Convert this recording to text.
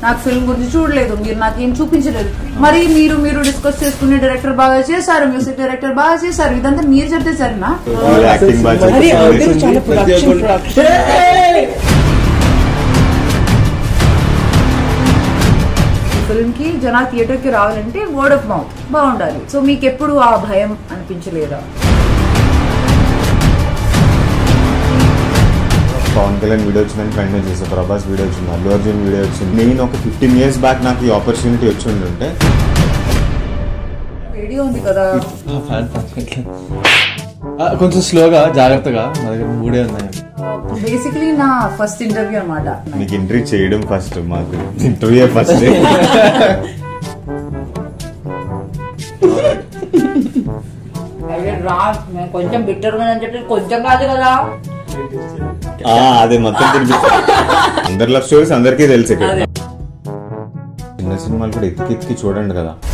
నాకు ఫిల్మ్ గురించి చూడలేదు మీరు నాకేం చూపించలేదు మరి మీరు మీరు డిస్కస్ చేసుకునే డైరెక్టర్ బాగా చేశారు మ్యూజిక్ డైరెక్టర్ బాగా చేశారు ఇదంతా మీరు చెప్తే సరేనా వాళ్ళు యాక్టింగ్ బాగా మరి అందరూ చేస్తారు. చాలా ప్రొడక్షన్ ప్రొడక్షన్ ఫిల్మ్ కి జనా థియేటర్ కి రావాలంటే వర్డ్ ఆఫ్ మౌత్ బాగుండాలి సో మీకు ఎప్పుడు ఆ భయం అనిపించలేదా పవన్ కళ్యాణ్ వీడియో వచ్చిందని కంటిన్యూ చేశాను ప్రభాస్ వీడియో వచ్చింది అల్లు అర్జున్ వీడియో వచ్చింది నేను ఒక ఫిఫ్టీన్ ఇయర్స్ బ్యాక్ నాకు ఈ ఆపర్చునిటీ వచ్చి ఉంటుంటే వీడియో ఉంది కదా ఆ, కొంచెం స్లోగా జాగ్రత్తగా మా దగ్గర మూడే ఉన్నాయి బేసిక్లీ నా ఫస్ట్ ఇంటర్వ్యూ అనమాట నీకు ఇంటర్వ్యూ చేయడం ఫస్ట్ మాకు ఇంటర్వ్యూ ఫస్ట్ రా నేను కొంచెం బిట్టర్ గా చెప్పి కొంచెం కాదు కదా అదే మొత్తం తినిపిస్తా అందరి లవ్ స్టోరీస్ అందరికీ తెలుసు ఇక్కడ చిన్న సినిమాలు కూడా ఎత్తికి ఎత్తికి చూడండి కదా